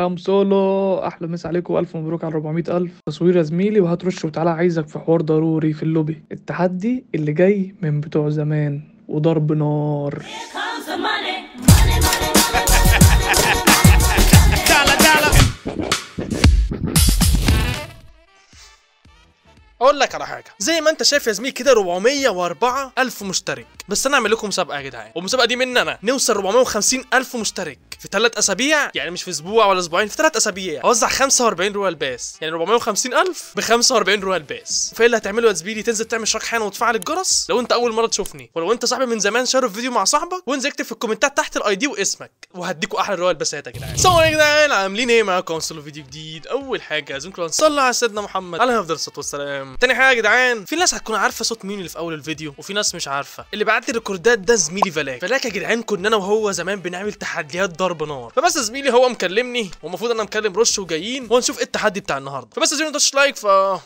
عم سولو احلى مسا عليكم والف مبروك على 400 الف تصوير يا زميلي وهات رش وتعالى عايزك في حوار ضروري في اللوبي التحدي اللي جاي من بتوع زمان وضرب نار comes the money. Money, money, money, money. تعالى تعالى اقول لك على حاجه زي ما انت شايف يا زميلي كده 404 الف مشترك بس انا اعمل لكم مسابقه يا جدعان والمسابقه دي مني انا نوصل 450 الف مشترك في ثلاث اسابيع يعني مش في اسبوع ولا اسبوعين في ثلاث اسابيع اوزع 45 رويال باس يعني 450 الف ب 45 رويال باس فايه اللي هتعمله يا زميلي تنزل تعمل اشتراك حالا وتفعل الجرس لو انت اول مره تشوفني ولو انت صاحبي من زمان شارك فيديو مع صاحبك وانزل اكتب في الكومنتات تحت الاي دي واسمك وهديكوا احلى رويال باسات يا جدعان سلام عليكم يا جدعان عاملين ايه معاكم وصلوا فيديو جديد اول حاجه لازم كلنا نصلي على سيدنا محمد عليه افضل الصلاه والسلام تاني حاجه يا جدعان في ناس هتكون عارفه صوت مين اللي في اول الفيديو وفي ناس مش عارفه اللي بعت لي الريكوردات ده زميلي فلاك فلاك يا جدعان كنا انا وهو زمان بنعمل تحديات ضرب نار فبس يا زميلي هو مكلمني والمفروض انا مكلم رش وجايين ونشوف ايه التحدي بتاع النهارده فبس يا زميلي ما تنساش لايك ف آه.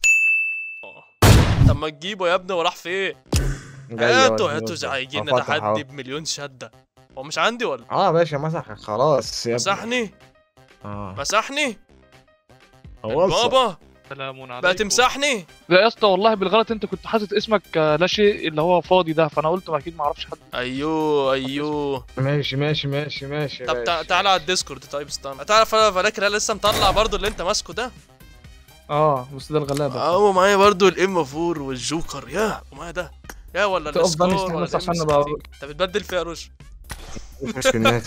طب ما تجيبه يا ابني وراح فين هاتوا هاتوا هيجي لنا تحدي بمليون شده هو مش عندي ولا اه يا باشا مسح خلاص يا ابني. مسحني اه مسحني خلاص بابا سلام عليكم بقى تمسحني لا يا اسطى والله بالغلط انت كنت حاطط اسمك آه، لا شيء اللي هو فاضي ده فانا قلت ما اكيد ما اعرفش حد ايوه ايوه ماشي ماشي ماشي ماشي طب تع- ماشي. تعالى على الديسكورد طيب استنى تعرف انا فاكر انا لسه مطلع برضو اللي انت ماسكه ده اه بس ده الغلابه اه معايا برضو الام 4 والجوكر يا ومعايا ده يا ولا تقف بقى السكور ولا نستنى بس عشان الام نبقى 16. انت بتبدل فيها رش مش في الناس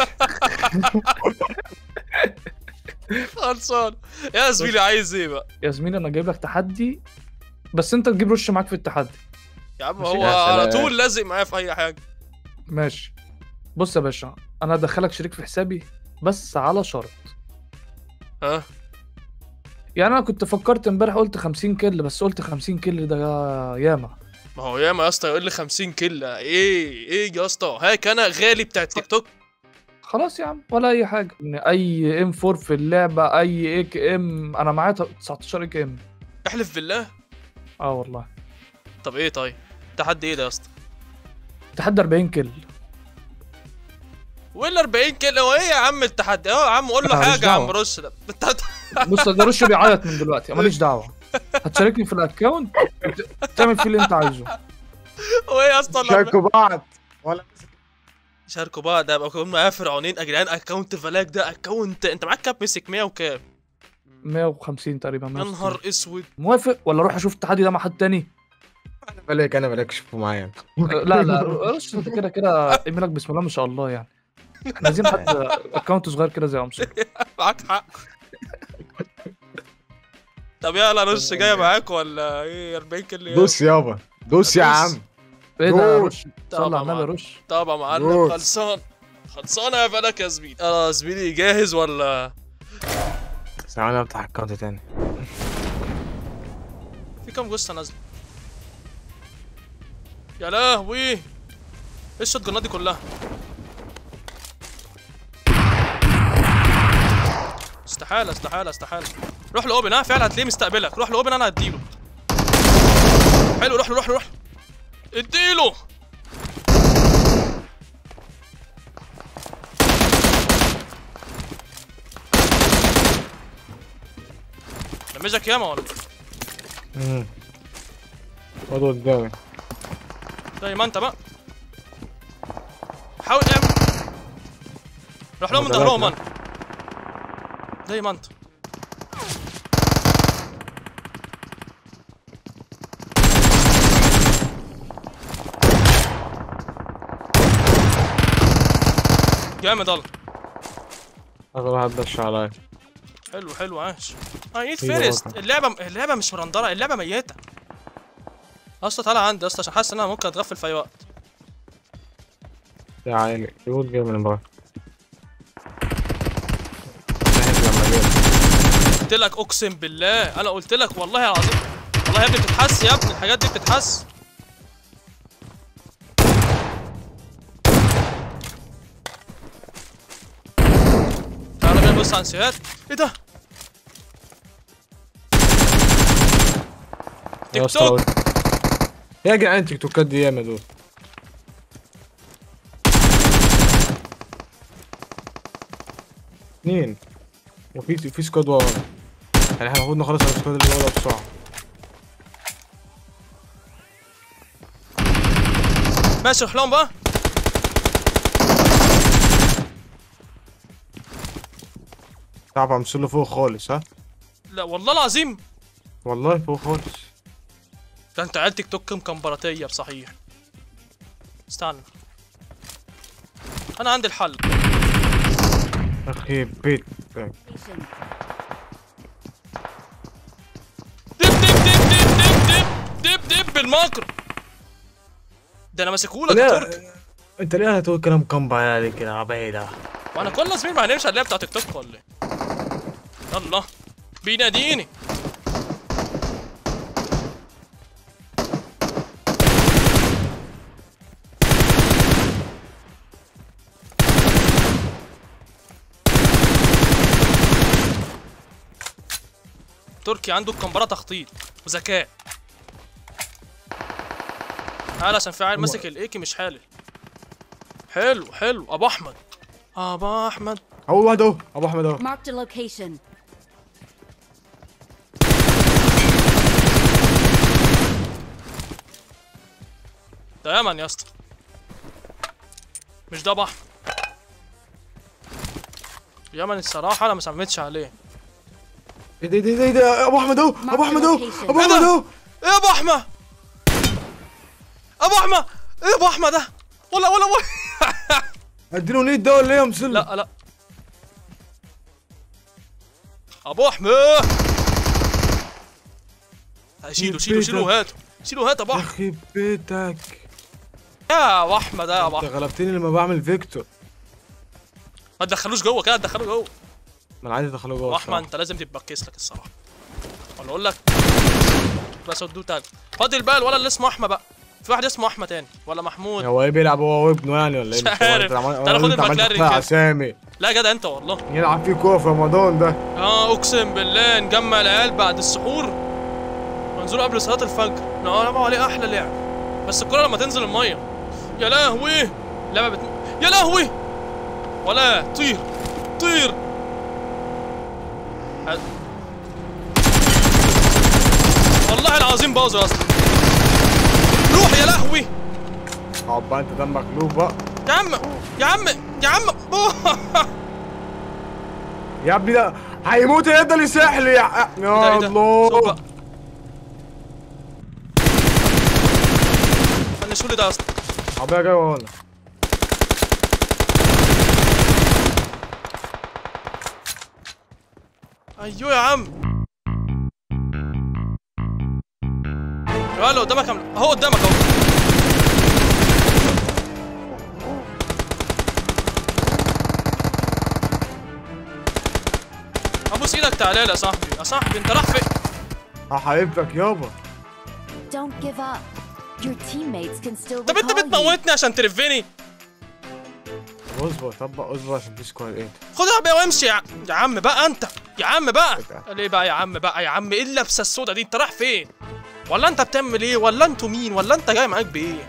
خلصان يا زميلي عايز ايه بقى يا زميلي انا جايب لك تحدي بس انت تجيب رش معاك في التحدي يا عم ماشي. هو يا على سلام. طول لازق معايا في اي حاجه ماشي بص يا باشا انا هدخلك شريك في حسابي بس على شرط ها يعني انا كنت فكرت امبارح قلت 50 كيل بس قلت 50 كيل ده ياما ما هو ياما يا اسطى يقول لي 50 كيلة ايه ايه يا اسطى هاك انا غالي بتاع التيك توك خلاص يا عم ولا اي حاجه إن اي ام 4 في اللعبه اي اك ام انا معايا 19 اك ام احلف بالله اه والله طب ايه طيب تحدي ايه ده يا اسطى تحدي 40 كيل ولا 40 كيلو هو ايه يا عم التحدي اه يا عم قول له ماليش حاجه يا عم دعوة. رش ده انت بص ده رش بيعيط من دلوقتي ماليش دعوه هتشاركني في الاكونت وت- تعمل فيه اللي انت عايزه هو ايه يا اسطى اللي- شاركوا بعض ولا شاركوا بعض يبقى كنا معايا فرعونين يا جدعان اكونت فلاك ده اكونت انت معاك كام مسك 100 وكام 150 تقريبا يا 160. نهار اسود موافق ولا اروح اشوف التحدي ده مع حد تاني انا بلاك انا بلاك شوفوا معايا أه، لا لا رش انت كده كده ايميلك بسم الله ما شاء الله يعني احنا عايزين حد اكونت صغير كده زي امسك معاك حق طب يلا رش جايه معاك ولا ايه 40 كيلو يا دوس يابا دوس يا دوس. عم ايه ده روش. رش صلى على النبي رش طب يا معلم روح. خلصان خلصان يا فلك يا زميلي اه زميلي جاهز ولا ثواني افتح اكونت تاني في كام جثه نازله يا لهوي ايه الشوت جنات دي كلها استحاله استحاله استحاله روح لاوبن ها فعلا هتلاقيه مستقبلك روح لاوبن انا هديله حلو روح له روح له روح له. اديله دمجك ياما ولا امم خد قدامي زي ما انت بقى حاول اعمل روح لهم من ظهرهم انا زي ما انت جامد الله اغلى واحد دش عليا حلو حلو عاش اي أيوة فيرست واقع. اللعبه اللعبه مش مرندره اللعبه ميته اصلا تعالى عندي اصلا عشان حاسس ان انا ممكن اتغفل في اي وقت يا عيني يقول جاي من بره ناحية لما جيت. قلت لك اقسم بالله انا قلت لك والله العظيم والله يا ابني بتتحس يا ابني الحاجات دي بتتحس تعالى بينا نبص على السيهات ايه ده يا تيك اسطى توك قلت- يا جدعان تيك توكات دي ياما دول اتنين وفي في سكواد ورا يعني احنا المفروض نخلص على السكواد اللي ورا بسرعة ماشي روح لهم بقى تعرف امثل له فوق خالص ها لا والله العظيم والله فوق خالص ده انت عيال تيك توك مكمبراتيه بصحيح استنى انا عندي الحل اخي بيت دب دب دب دب دب دب دب دب بالمكر ده انا ماسكهولك يا تركي انت ليه هتقول كلام كمبا عليك كده عبيدة وانا كل زميل ما هنمشي على اللعبه بتاع تيك توك ولا ايه يلا بيناديني تركي عنده الكمبرة تخطيط وذكاء تعال عشان في عيل ماسك الايكي مش حالل حلو حلو ابو احمد ابو احمد اول واحد اهو ابو احمد اهو Marked a location. ده يمن يا اسطى مش ده بحر يمن الصراحة أنا ما سميتش عليه ايه ده ايه ده ايه ده ابو احمد اهو ابو احمد اهو ابو إيه احمد ده؟ اهو إيه يا أبو أحمد؟ أبو أحمد إيه يا أبو أحمد ده؟ ولا ولا ولا اديله نيت ده ولا ايه يا مسل لا لا أبو أحمد شيلوا شيلوا شيلوا هاتوا شيلوا هات يا أبو أحمد اخي بيتك يا أبو أحمد يا أبو انت أحمد غلبتني لما بعمل فيكتور ما تدخلوش جوه كده تدخلوه جوه ما انا عايز ادخله جوه أبو أحمد الصراحة. أنت لازم تبقى كيسلك الصراحة ولا أقول لك بس ودوه تاني فاضل بقى الولد اللي اسمه أحمد بقى في واحد اسمه أحمد تاني ولا محمود هو ايه بيلعب هو وابنه يعني ولا ايه مش عارف. تعالى خد المكلارين كده. اسامي لا يا جدع أنت والله يلعب فيه كوره في رمضان ده اه اقسم بالله نجمع العيال بعد السحور وننزلوا قبل صلاه الفجر نلعبوا عليه احلى لعب بس الكره لما تنزل الميه يا لهوي لعبه بت... يا لهوي ولا طير طير ه- والله العظيم باظوا يا اسطى روح يا لهوي اقعد بقى انت دمك لوب بقى يا عم يا عم يا عم يا ابني ده هيموت يفضل يسيح لي يا ده يا إيه ده؟ شوف بقى. الله فنشوا لي ده يا اسطى عربيه جايه ورانا ايوه يا عم يلا قدامك عم... اهو قدامك اهو ابوس ايدك تعالى لي يا صاحبي يا صاحبي انت رايح فين اه حبيبتك يابا Don't give up. Your teammates can still طب انت recall you. بتموتني عشان ترفني اصبر طبق اصبر عشان في سكواد ايه خد العربيه وامشي يا, ع- يا عم بقى انت يا عم بقى إيه ده؟ ليه بقى يا عم بقى يا عم ايه اللبسه السودا دي انت رايح فين ولا انت بتعمل ايه ولا انتوا مين ولا انت جاي معاك بايه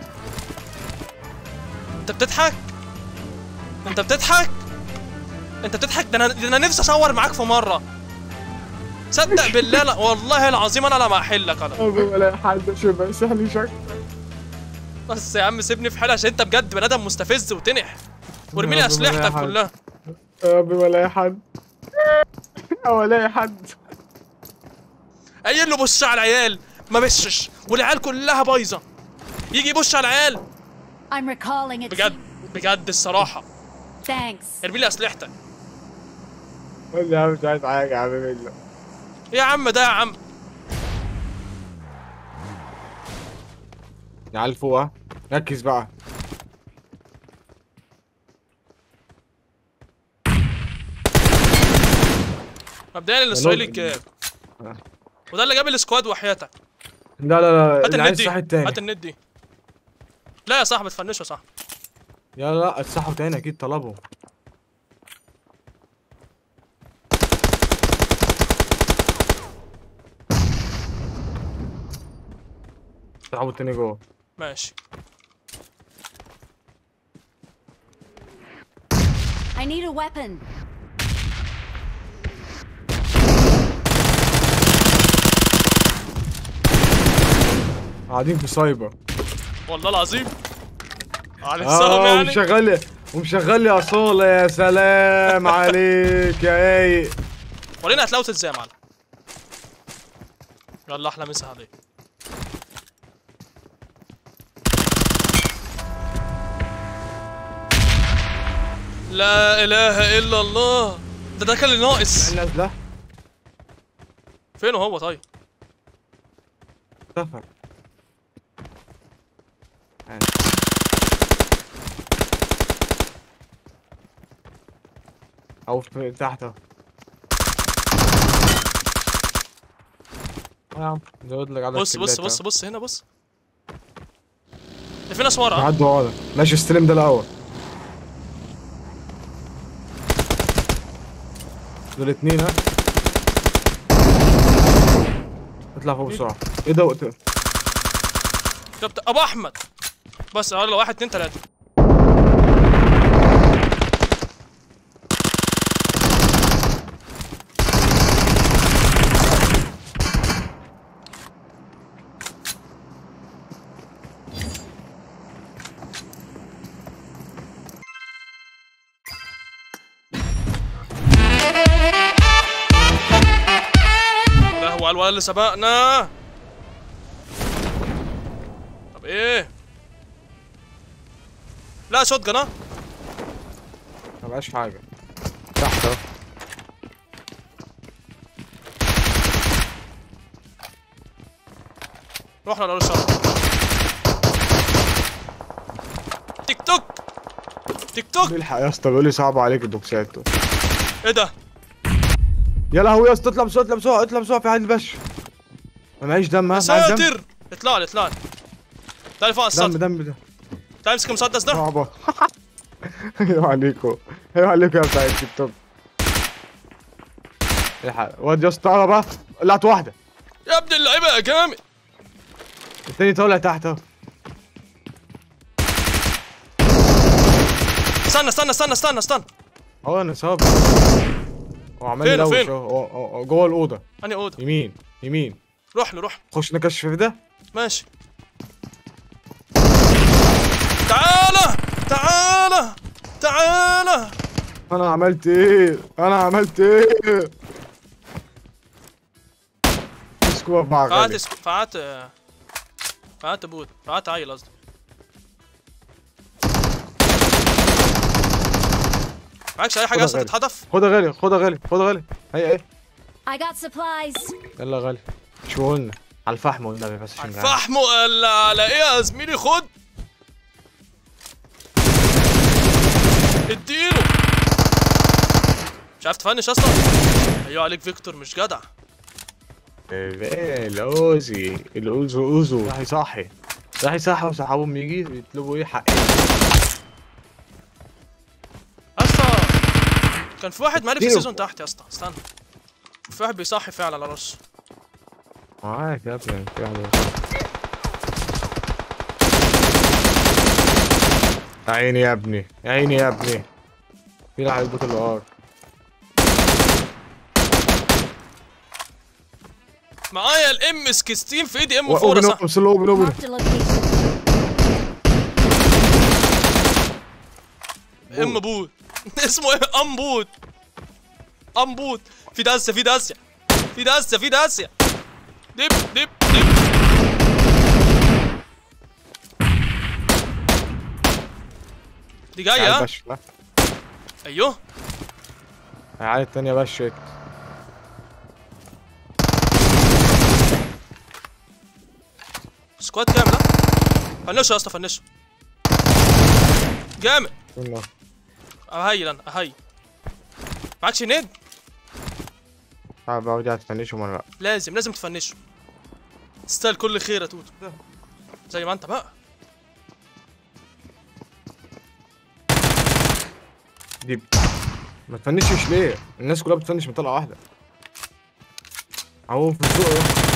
انت بتضحك انت بتضحك انت بتضحك ده انا ده انا نفسي اصور معاك في مره صدق بالله لا والله العظيم انا لا ما احلك انا ولا حد شبه سهل شك بس يا عم سيبني في حالي عشان انت بجد بني ادم مستفز وتنح وارمي لي يا رب ولا اسلحتك حاجة. كلها يا ربي ولا حد ولا حد قايل له بص على العيال ما بشش والعيال كلها بايظه يجي يبص على العيال I'm recalling a بجد team. بجد الصراحه Thanks. ارمي لي اسلحتك قول لي يا عم مش عايز حاجه يا عم بالله يا عم ده يا عم يا عيال فوق ها ركز بقى مبدئيا الاسرائيلي لول. الكاب آه. وده اللي جاب السكواد وحياتك لا لا لا هات اللي النت عايز دي الساحة التاني هات النت دي لا يا صاحبي تفنشه صح يا لا الساحة تاني اكيد طلبه صاحبه التاني جوه ماشي I need a weapon. قاعدين في سايبر والله العظيم على حسابهم اه يعني ومشغل لي ومشغل لي اصاله يا سلام عليك يا اي ورينا هتلاقوا ازاي يا معلم يلا احلى مسا عليك لا اله الا الله ده ده كان اللي ناقص نازله فين هو طيب سفر او في تحت اهو آه يا عم زود لك عدد بص بص كيلات بص أهو. بص هنا بص ده في ناس ورا عدوا ورا ماشي استلم ده الاول دول اتنين ها اطلع فوق بسرعة ايه ده وقت كابتن ابو احمد بس يلا واحد اتنين تلاته ده هو الولد اللي سبقنا طب ايه لا شوت جن ها ما بقاش حاجة تحت اهو رحنا لأول الشهر تيك توك تيك توك الحق يا اسطى بيقول لي صعب عليك الدوكسات ايه ده يا لهوي يا اسطى اطلع بسرعة اطلع بسرعة اطلع بسرعة في حد باش ما معيش دم ها معاك دم ساتر اطلع لي اطلع لي تعالي فوق على دم السطح دم ده تعالي امسك المسدس ده صعبة ايوه عليكم ايوه عليكم يا بتاع التيك توك الحق واد يا اسطى تعالى بقى طلعت واحدة يا ابن اللعيبه يا جامد التاني طالع تحت اهو استنى استنى استنى استنى استنى اهو انا صاب هو عمال فين- يلوش فين؟ اهو أهو- أهو جوه الأوضة انهي اوضه يمين يمين روح له روح خش نكشف في ده ماشي تعالى تعالى تعالى انا عملت ايه انا عملت ايه اسكوا مع فعات غالي اسك... فعات فعات بود فعات عيل قصدي معكش اي حاجه خدها اصلا غالي. تتحدف خدها غالي خدها غالي خدها غالي هي ايه I got supplies. يلا غالي شو قلنا على الفحم والنبي بس عشان جعان. فحم ولا على ايه يا زميلي خد اديله مش عارف تفنش اصلا ايوه عليك فيكتور مش جدع ايه الاوزي الاوزو اوزو راح يصحي راح يصحي وصحابهم يجي يطلبوا ايه حق اصلا كان في واحد مالي في اديله. السيزون تحت يا اسطى استنى في واحد بيصحي فعلا على راسه معاك يا ابني في واحد يصحي. يا عيني يا ابني يا عيني يا ابني في راح يظبط الار معايا الام 16 في ايدي ام 4 اوبن صح اوبن سلو اوبن اوبن Marked a location. ام بوت اسمه ايه ام بوت ام بوت في داسه في داسه في داسه في داسه دب دب دب دي جايه تعال ها باش لا ايوه تعال التانية بشت سكواد كامل ها فنشه يا اسطى فنشه جامد والله اهيل انا اهيل معكش نيد تعال بقى ودي هتفنشهم ولا لا لازم لازم تفنشه تستاهل كل خير يا توتو زي ما انت بقى دي ما تفنشش ليه الناس كلها بتفنش من طلقة واحدة اهو في السوق اهو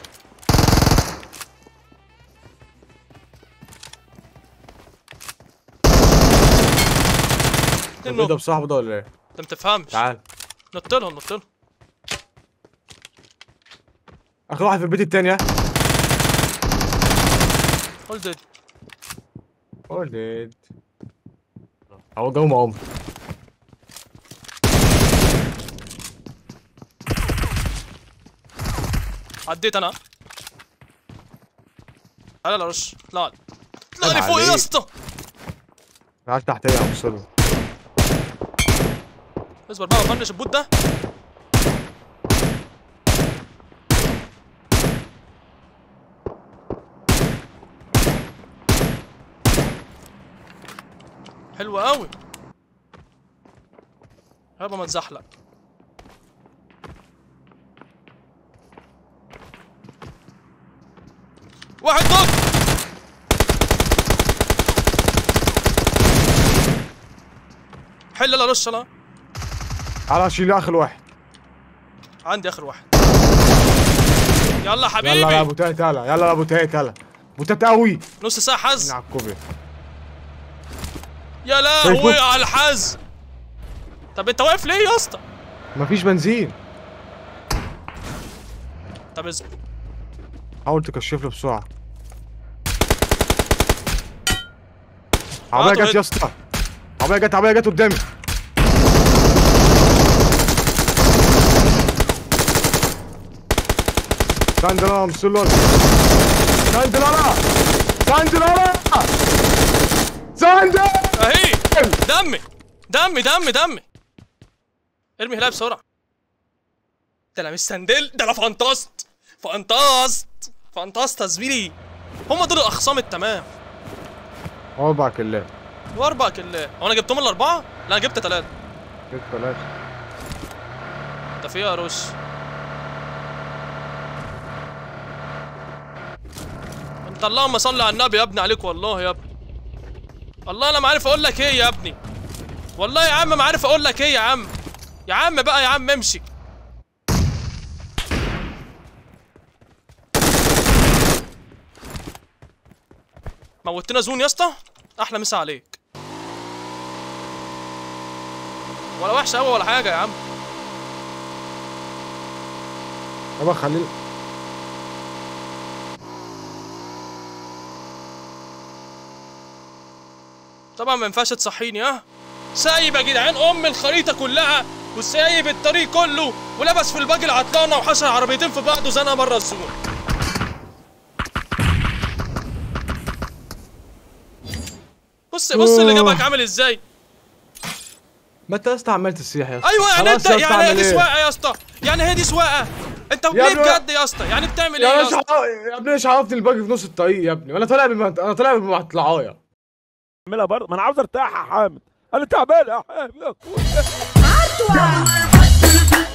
اتنين طب ايه ده نوك بصاحبه ده ولا ايه؟ انت ما تفهمش تعال نط لهم نط لهم اخر واحد في البيت التاني ها قلت ولد هو جو ما عمر عديت انا لا لا رش اطلع لي اطلع لي عيب فوق يا عليك. اسطى تعال تحت يا ابو سلمى اصبر بقى فنش البوت ده حلو قوي يابا ما تزحلق واحد ضد حل لا رش لا تعال شيل اخر واحد عندي اخر واحد يلا يلا يا حبيبي ابو تيت يلا يلا يا ابو تيت يلا ابو تيت قوي نص ساعة حز على الكوبري يا لهوي على الحز طب انت واقف ليه يا اسطى؟ مفيش بنزين طب اصبر حاول تكشف له بسرعه عربيه طيب. جت يا اسطى عربيه جت عربيه جت قدامي ساندلا مسلول ساندلا ساندلا ساندلا اهي دمي دمي دمي دمي ارمي هلاها بسرعة ده انا مش سندل ده انا فانتاست فانتاست فانتاست يا زميلي هم دول الاخصام التمام اربع كلات واربع كلات هو انا جبتهم الاربعة؟ لا انا جبت ثلاثة ست ثلاثة انت فيها يا رش انت اللهم صل على النبي يا ابني عليك والله يا ابني والله انا ما عارف اقول لك ايه يا ابني والله يا عم ما عارف اقول لك ايه يا عم يا عم بقى يا عم امشي موتنا زون يا اسطى احلى مسا عليك ولا وحشه قوي ولا حاجه يا عم يابا خليل طبعا ما ينفعش تصحيني ها سايب يا جدعان ام الخريطه كلها وسايب الطريق كله ولبس في الباجي العطلانه وحشر عربيتين في بعض وزنقها بره الزون بص بص اللي جابك عامل ازاي ما انت يا اسطى عمال تسيح يا اسطى ايوه يعني خلاص انت يا اسطى يعني هي اعمل دي ايه؟ سواقه يا اسطى يعني هي دي سواقه انت ليه ابني- بجد يا اسطى يعني بتعمل ايه يا يا باشا اسطى يا ابني مش عرفت الباجي في نص الطريق يا ابني وانا طالع بم... انا طالع بمطلعايه اعملها برضه ما انا عاوز ارتاح يا حامد انا تعبان يا حامد Atua!